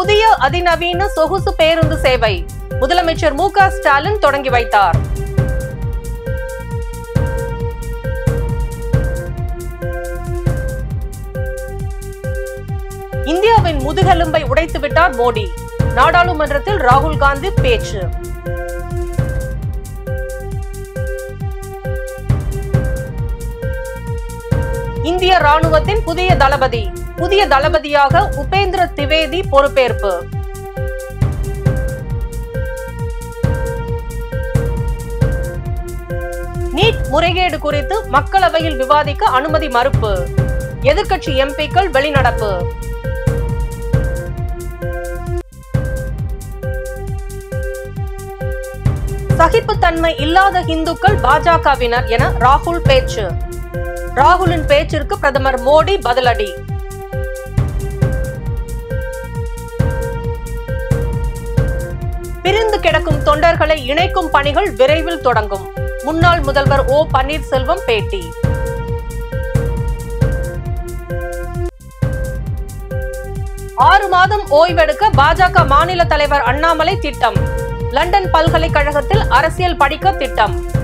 புதிய அதிநவீன சொகுசு பேருந்து சேவை முதலமைச்சர் மு க ஸ்டாலின் தொடங்கி வைத்தார் இந்தியாவின் முதுகெலும்பை உடைத்து விட்டார் மோடி நாடாளுமன்றத்தில் ராகுல் காந்தி பேச்சு இந்திய ராணுவத்தின் புதிய தளபதி புதிய தளபதியாக உபேந்திர திவேதி பொறுப்பேற்பு நீட் முறைகேடு குறித்து மக்களவையில் விவாதிக்க அனுமதி மறுப்பு எதிர்க்கட்சி எம்பிக்கள் வெளிநடப்பு சகிப்புத்தன்மை இல்லாத இந்துக்கள் பாஜகவினர் என ராகுல் பேச்சு ராகுலின் பேச்சிற்கு பிரதமர் மோடி பதிலடி பிரிந்து கிடக்கும் தொண்டர்களை இணைக்கும் பணிகள் விரைவில் தொடங்கும் முன்னாள் முதல்வர் ஓ பன்னீர்செல்வம் பேட்டி ஆறு மாதம் ஓய்வெடுக்க பாஜக மாநில தலைவர் அண்ணாமலை திட்டம் லண்டன் பல்கலைக்கழகத்தில் அரசியல் படிக்க திட்டம்